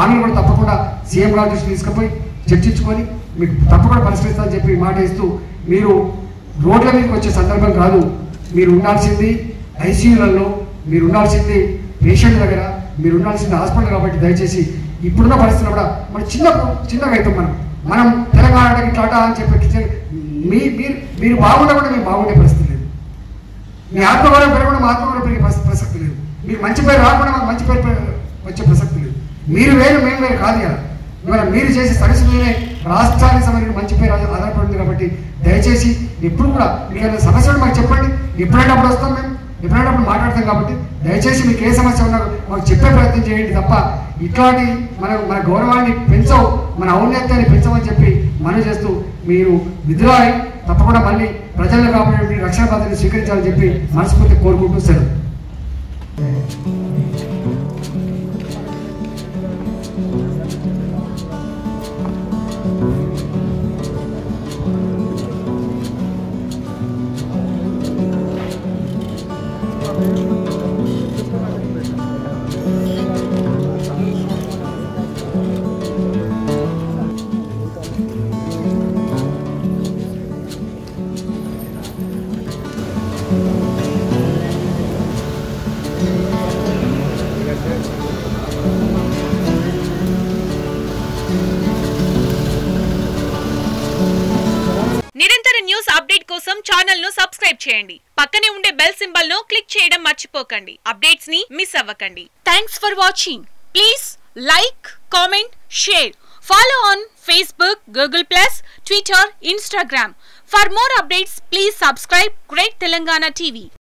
హామీలు కూడా తప్పకుండా సీఎం గారి దృష్టి తీసుకుపోయి చర్చించుకొని మీకు తప్పకుండా పరిష్కరిస్తామని చెప్పి మాట ఇస్తూ మీరు రోడ్ల మీదకి వచ్చే సందర్భం కాదు మీరు ఉండాల్సింది ఐసీయూలలో మీరు ఉండాల్సింది పేషెంట్ దగ్గర మీరు ఉండాల్సింది హాస్పిటల్ కాబట్టి దయచేసి ఇప్పుడున్న పరిస్థితుల్లో కూడా మనం చిన్న చిన్నగా అవుతాం మనం మనం తెలంగాణకి టాటా అని చెప్పి మీ మీరు మీరు బాగుండకుండా మేము బాగుండే పరిస్థితి లేదు మీ ఆత్మగౌరవం పెరగకుండా మా ఆత్మగౌరవం పెరిగే ప్రస- ప్రసక్తి లేదు మీకు మంచి పేరు రాకుండా మాకు మంచి పేరు పె- వచ్చే ప్రసక్తి లేదు మీరు వేరు మేము వేరు కాదు కదా ఇవాళ మీరు చేసే సరస్సు మీదే రాష్ట్రానికి సంబంధించిన మంచి పేరు ఆధార- ఆధారపడింది కాబట్టి దయచేసి ఎప్పుడు కూడా మీకు ఏమైనా సమస్య ఉంటే మాకు చెప్పండి ఎప్పుడైనా అప్పుడు వస్తాం మేము ఎప్పుడైనా అప్పుడు మాట్లాడతాం కాబట్టి దయచేసి మీకు ఏ సమస్య ఉన్నా మాకు చెప్పే ప్రయత్నం చేయండి తప్ప ఇట్లాంటి మన మన గౌరవాన్ని పెంచవు మన ఔన్నత్యాన్ని పెంచమని చెప్పి మనం చేస్తూ మీరు విధులు తప్పకుండా మళ్ళీ ప్రజలను కాపాడే రక్షణ బాధ్యతను స్వీకరించాలని చెప్పి మనస్ఫూర్తి కోరుకుంటూ సెలవు నిరంతర న్యూస్ అప్డేట్ కోసం ఛానల్ ను సబ్స్క్రైబ్ చేయండి పక్కనే ఉండే బెల్ సింబల్ ను క్లిక్ చేయడం మర్చిపోకండి అప్డేట్స్ ని మిస్ అవ్వకండి thanks for watching please like comment share follow on Facebook Google plus Twitter Instagram for more updates please subscribe great Telangana TV